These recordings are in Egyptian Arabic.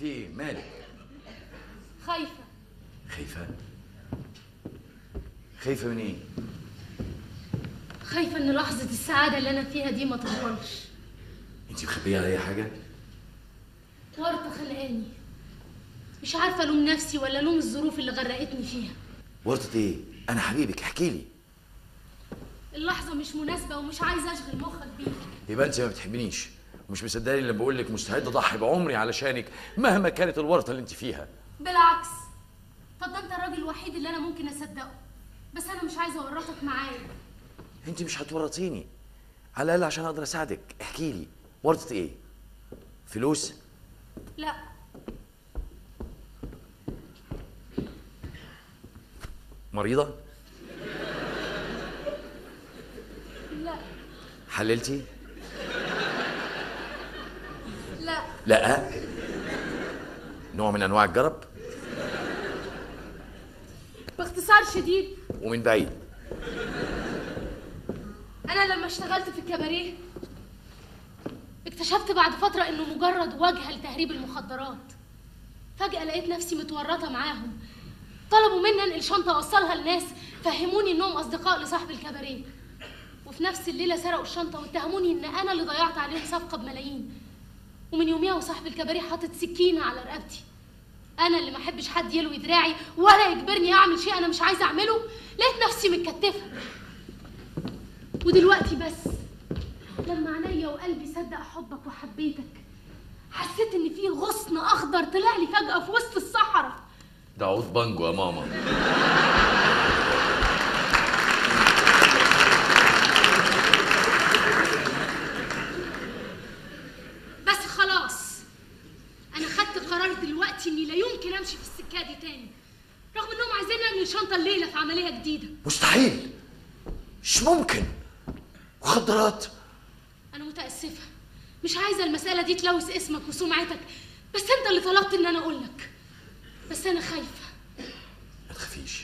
في ايه مالك خايفة خايفه خايفه من ايه خايفة إن لحظة السعادة اللي أنا فيها دي ما تطولش انت مخبيه على اي حاجه ورطة خلقاني مش عارفة ألوم نفسي ولا ألوم الظروف اللي غرقتني فيها ورطه ايه انا حبيبك احكي لي اللحظة مش مناسبة ومش عايزة أشغل مخك بيها يبقى انت ما بتحبنيش ومش مصدقني لما بقول لك مستعد اضحي بعمري علشانك مهما كانت الورطه اللي انت فيها بالعكس طب ده أنت الراجل الوحيد اللي أنا ممكن أصدقه بس أنا مش عايزة أورطك معايا انت مش هتورطيني على الاقل عشان اقدر اساعدك احكي لي ورطه ايه فلوس لا مريضه لا حللتي لا لا نوع من انواع الجرب باختصار شديد ومن بعيد أنا لما اشتغلت في الكباريه اكتشفت بعد فترة إنه مجرد واجهة لتهريب المخدرات فجأة لقيت نفسي متورطة معاهم طلبوا مني انقل شنطة اوصلها لناس فهموني انهم اصدقاء لصاحب الكباريه وفي نفس الليلة سرقوا الشنطة واتهموني ان انا اللي ضيعت عليهم صفقة بملايين ومن يوميها وصاحب الكباريه حاطط سكينة على رقبتي انا اللي ما احبش حد يلوي دراعي ولا يجبرني اعمل شيء انا مش عايزة اعمله لقيت نفسي متكتفة ودلوقتي بس لما عينيا وقلبي صدق حبك وحبيتك حسيت ان في غصن اخضر طلع لي فجأة في وسط الصحراء ده عود بانجو يا ماما بس خلاص انا خدت قرار دلوقتي اني لا يمكن امشي في السكه دي تاني رغم انهم عايزين انقل شنطه الليله في عمليه جديده مستحيل مش ممكن مخدرات انا متاسفه مش عايزه المساله دي تلوث اسمك وسمعتك بس انت اللي طلبت ان انا اقول لك بس انا خايفه ما تخافيش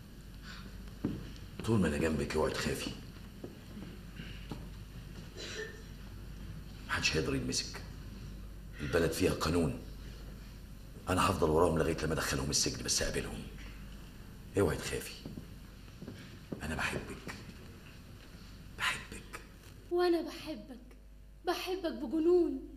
طول ما انا جنبك اوعي تخافي محدش هيقدر يلمسك البلد فيها قانون انا هفضل وراهم لغايه لما ادخلهم السجن بس اقابلهم اوعي تخافي انا بحبك بحبك وانا بحبك بحبك بجنون